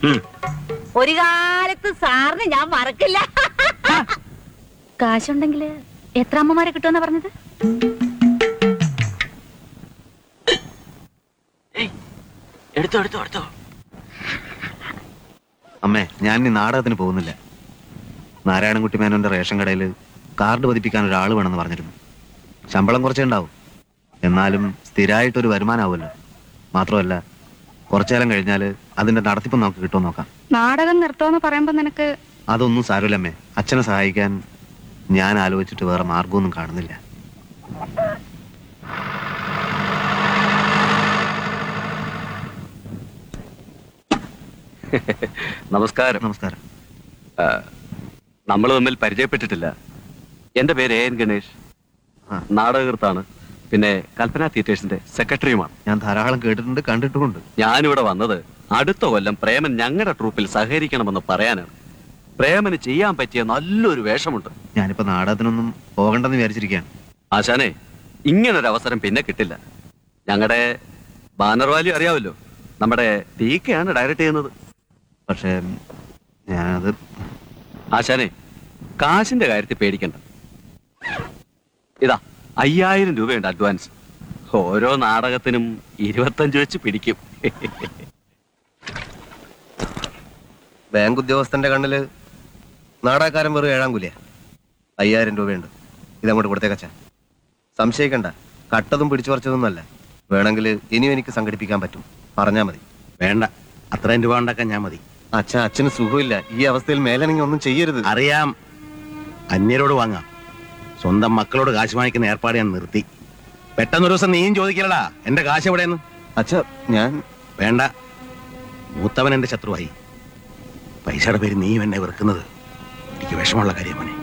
ഉം. ഒരു കാലത്ത് സാറിന് ഞാൻ മറക്കില്ല കാശുണ്ടെങ്കിൽ എത്ര അമ്മമാരെ കിട്ടുമെന്നാ പറഞ്ഞത് എടുത്തോ എടുത്തോ എടുത്തോ അമ്മേ ഞാൻ ഇനി നാടകത്തിന് പോകുന്നില്ല നാരായണൻകുട്ടി മേനോന്റെ റേഷൻ കടയിൽ കാർഡ് പതിപ്പിക്കാൻ ഒരാൾ വേണമെന്ന് പറഞ്ഞിരുന്നു ശമ്പളം കുറച്ചേ ഉണ്ടാവും എന്നാലും സ്ഥിരമായിട്ടൊരു വരുമാനമാവുമല്ലോ മാത്രമല്ല കുറച്ചു കാലം കഴിഞ്ഞാൽ അതിന്റെ നടത്തിപ്പ് നമുക്ക് കിട്ടുമോ നോക്കാം നാടകം നിർത്തോന്ന് പറയുമ്പോ നിനക്ക് അതൊന്നും സാരമില്ലമ്മേ അച്ഛനെ സഹായിക്കാൻ ഞാൻ ആലോചിച്ചിട്ട് വേറെ മാർഗമൊന്നും കാണുന്നില്ല നമസ്കാരം നമസ്കാരം നമ്മൾ തമ്മിൽ പരിചയപ്പെട്ടിട്ടില്ല എന്റെ പേര് എ എൻ ഗണേഷ് ആ. നാടകകൃത്താണ് പിന്നെ കൽപ്പന തിയേറ്റേഴ്സിന്റെ സെക്രട്ടറിയുമാണ് ഞാൻ ധാരാളം കേട്ടിട്ടുണ്ട് കണ്ടിട്ടുമുണ്ട് ഞാനിവിടെ വന്നത് അടുത്ത കൊല്ലം പ്രേമൻ ഞങ്ങളുടെ ട്രൂപ്പിൽ സഹകരിക്കണമെന്ന് പറയാനാണ് പ്രേമന് ചെയ്യാൻ പറ്റിയ നല്ലൊരു വേഷമുണ്ട് ഞാനിപ്പോ നാടകത്തിനൊന്നും പോകണ്ടെന്ന് വിചാരിച്ചിരിക്കുകയാണ് ആശാനെ ഇങ്ങനൊരു അവസരം പിന്നെ കിട്ടില്ല ഞങ്ങളുടെ ബാനർ വാലി അറിയാമല്ലോ നമ്മുടെ ടി കെയാണ് ഡയറക്റ്റ് ചെയ്യുന്നത് പക്ഷേ ഞാനത് ആശാനെ കാശിന്റെ കാര്യത്തിൽ പേടിക്കണ്ട ഇതാ അയ്യായിരം രൂപയുണ്ട് അഡ്വാൻസ് ഓരോ നാടകത്തിനും ഇരുപത്തഞ്ച് വെച്ച് പിടിക്കും ബാങ്ക് ഉദ്യോഗസ്ഥന്റെ കണ്ണില് നാടകക്കാരൻ വെറും ഏഴാം കൂലിയ അയ്യായിരം രൂപയുണ്ട് ഇതങ്ങോട്ട് കൊടുത്തേക്കച്ച സംശയിക്കണ്ട കട്ടതും പിടിച്ചു പറിച്ചതൊന്നുമല്ല വേണമെങ്കിൽ ഇനിയും എനിക്ക് സംഘടിപ്പിക്കാൻ പറ്റും പറഞ്ഞാ മതി വേണ്ട അത്രയും രൂപ ഉണ്ടാക്കാൻ ഞാൻ മതി അച്ഛ അച്ഛന് സുഖമില്ല ഈ അവസ്ഥയിൽ മേലണെങ്കിൽ ഒന്നും ചെയ്യരുത് അറിയാം അന്യരോട് വാങ്ങാം സ്വന്തം മക്കളോട് കാശ് വാങ്ങിക്കുന്ന ഏർപ്പാട് ഞാൻ നിർത്തി പെട്ടെന്നൊരു ദിവസം നീയും ചോദിക്കലടാ എന്റെ കാശ് എവിടെയെന്ന് അച്ഛ ഞാൻ വേണ്ട മൂത്തവൻ എന്റെ ശത്രുവായി പൈസയുടെ പേര് നീയും എന്നെ വെറുക്കുന്നത് എനിക്ക് വിഷമമുള്ള കാര്യം മോനെ